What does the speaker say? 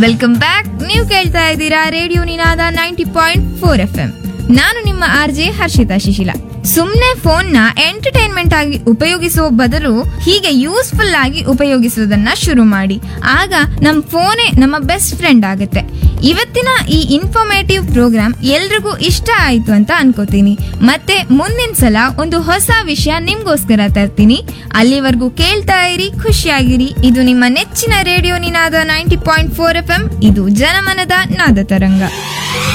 welcome back ನೀವು ಕೇಳ್ತಾ ಇದ್ದೀರಾ radio Ninada ninety point four F M ನಾನು ನಿಮ್ಮ ಆರ್ ಜೆ ಹರ್ಷಿತಾ ಶಿಶಿಲ ಸುಮ್ನೆ ಫೋನ್ ನ ಎಂಟರ್ಟೈನ್ಮೆಂಟ್ ಆಗಿ ಉಪಯೋಗಿಸುವ ಬದಲು ಹೀಗೆ ಯೂಸ್ಫುಲ್ ಆಗಿ ಉಪಯೋಗಿಸುವುದನ್ನ ಶುರು ಮಾಡಿ ಆಗ ನಮ್ ಫೋನೇ ನಮ್ಮ ಬೆಸ್ಟ್ ಫ್ರೆಂಡ್ ಆಗುತ್ತೆ ಇವತ್ತಿನ ಈ ಇನ್ಫಾರ್ಮೇಟಿವ್ ಪ್ರೋಗ್ರಾಮ್ ಎಲ್ರಿಗೂ ಇಷ್ಟ ಆಯ್ತು ಅಂತ ಅನ್ಕೋತೀನಿ ಮತ್ತೆ ಮುಂದಿನ ಸಲ ಒಂದು ಹೊಸ ವಿಷಯ ನಿಮ್ಗೋಸ್ಕರ ತರ್ತೀನಿ ಅಲ್ಲಿವರೆಗೂ ಕೇಳ್ತಾ ಇರಿ ಖುಷಿಯಾಗಿರಿ ಇದು ನಿಮ್ಮ ನೆಚ್ಚಿನ radio Ninada ninety point four F M ಇದು ಜನಮನದ ನಾದ ತರಂಗ